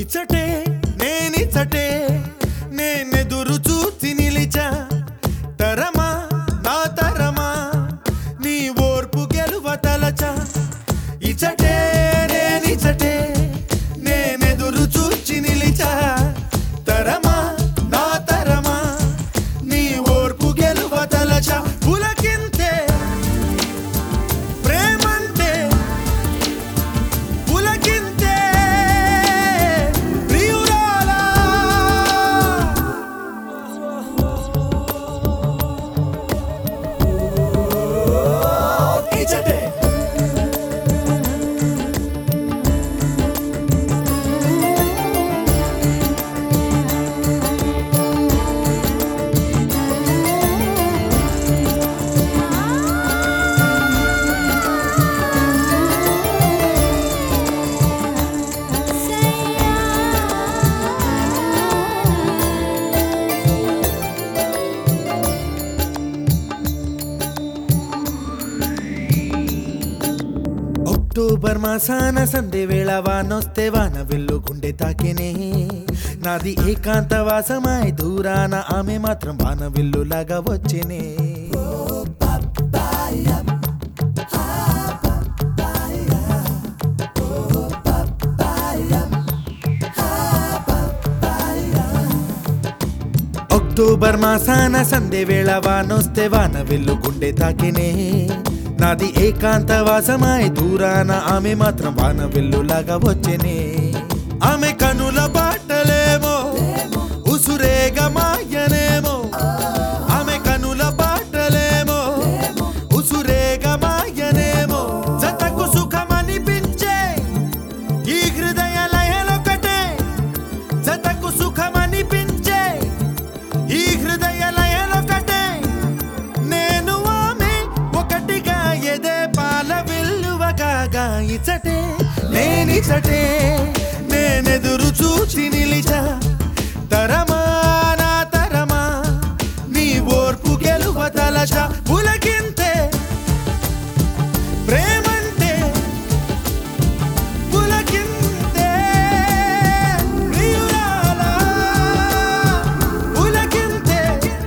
ఇచ్చటే నేనిచ్చటే నేనెదురు చూసి నిలిచా తరమా నా తరమా నీ ఓర్పు గెలువ తలచా ఇచ్చటే నేనిచ్చటే నేనెదురు చూచి నిలిచా తరమా నా తరమా నీ ఓర్పు గెలువ తలచా పులకింతే ప్రేమంటే పులకింతే ప్రియురాలా ఇచ్చటే అక్టోబర్ మాసాన సందే వేళ వానొస్తే వాన వెళ్ళు గుండె తాకినే నాది ఏకాంత వాసమాయ్ దూరాన ఆమె మాత్రం వాన వెల్లులాగా వచ్చినే అక్టోబర్ మాసాన సందే వేళ వానొస్తే వాన వెళ్ళు గుండె తాకినే నాది ఏకాంత వాసమాయ్ దూరాన ఆమె మాత్రం వాన వెల్లులాగా వచ్చెనే ఆమె కనుల బాటలేమో ఉసురేగ మాయనేమో ఆమె కనుల బాటలేమో ఉసురేగ మాయనేమో జతకు సుఖమనిపించే ఈ హృదయ లయలొకటే జతకు సుఖమనిపించే ఈ హృదయ లయలొకటే నేను ఆమె ఒకటిగా ఎదే పాల విల్లువగా ఇచ్చటే నేనిచ్చటే నేనెదురు చూచి నిలిచా తరమా నా తరమా నీ ఓర్పు గెలువ తలచ పులకింతే ప్రేమంటే పులకింతే ప్రియురాలా పులకింతే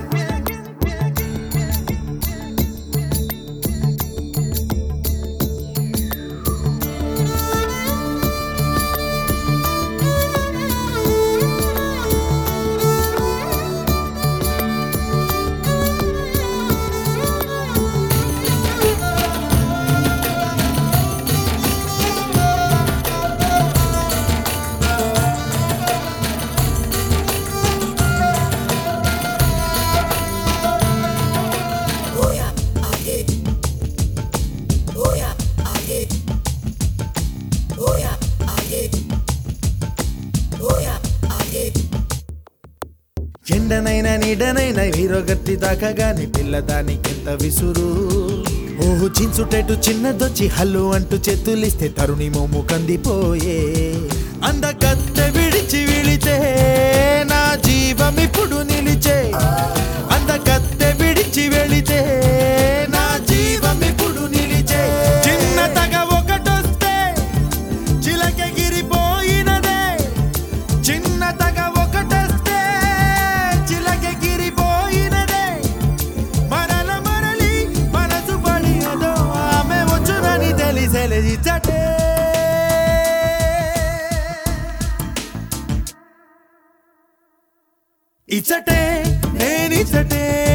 ఎండనైనా నీడనైనా వీరొగత్తి దాకాగాని పిల్లదానికింత విసురు ఓహు చించుటెటు చిన్నదొచ్చి హల్లు అంటూ చేతులిస్తే తరుణి మోము కందిపోయే అందగత్తె విడిచి విడితే నా జీవం ఇప్పుడు నిలిచే అందగత్తె విడిచి వెళితే నా జీవం ఇప్పుడు నిలిచే చిన్న తగ ఒకటొస్తే చిలకెగిరిపోయినదే చిన్న తగ ఒకటొస్తే చిలకెగిరిపోయినదే మరల మరలి మనసు పడి అదో ఆమె వచ్చునని తెలిసెలే ఇచ్చటే ఇచ్చటే నేనిచ్చటే